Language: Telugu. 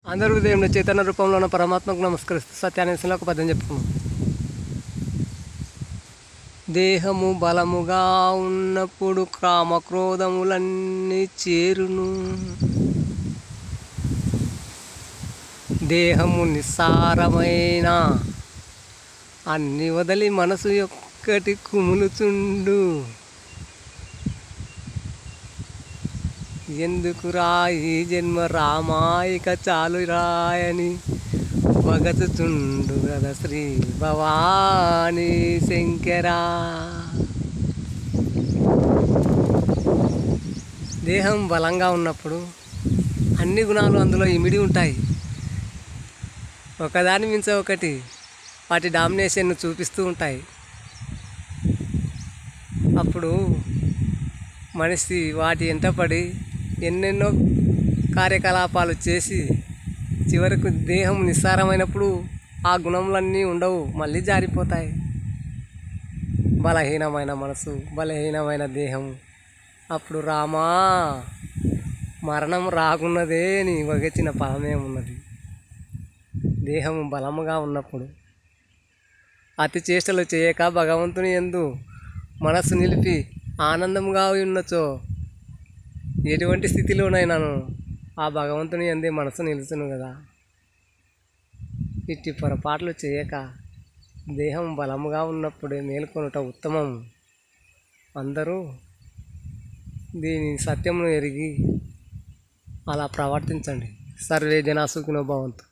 అందరూ హృదయంలో చైతన్య రూపంలో ఉన్న పరమాత్మకు నమస్కరిస్తూ సత్యాన్వేషణలో ఒక పద్యం చెప్పుకున్నాం దేహము బలముగా ఉన్నప్పుడు కామక్రోధములన్నీ చేరును దేహము నిస్సారమైన అన్ని వదిలి మనసు ఒక్కటి కుములుచుండు ఎందుకురా ఈ జన్మ రామాయిక చాలు రాయని భగతుచుండు కదా శ్రీ భవానీ శంకరా దేహం బలంగా ఉన్నప్పుడు అన్ని గుణాలు అందులో ఇమిడి ఉంటాయి ఒకదాని మించ ఒకటి వాటి డామినేషన్ను చూపిస్తూ ఉంటాయి అప్పుడు మనిషి వాటి వెంటపడి ఎన్నెన్నో కార్యకలాపాలు చేసి చివరకు దేహం నిస్సారమైనప్పుడు ఆ గుణములన్నీ ఉండవు మళ్ళీ జారిపోతాయి బలహీనమైన మనసు బలహీనమైన దేహం అప్పుడు రామా మరణం రాకున్నదే నీ వగచిన ఫలమేమున్నది దేహము బలముగా ఉన్నప్పుడు అతి చేష్టలు చేయక భగవంతుని ఎందు మనస్సు నిలిపి ఆనందంగా ఉన్నచో ఎటువంటి స్థితిలోనైనాను ఆ భగవంతుని ఎందే మనసు నిలుచును కదా ఇట్టి పొరపాట్లు చేయక దేహం బలముగా ఉన్నప్పుడే మేల్కొనుట ఉత్తమం అందరూ దీని సత్యమును ఎరిగి అలా ప్రవర్తించండి సర్వే జనా సుఖినో భవంతు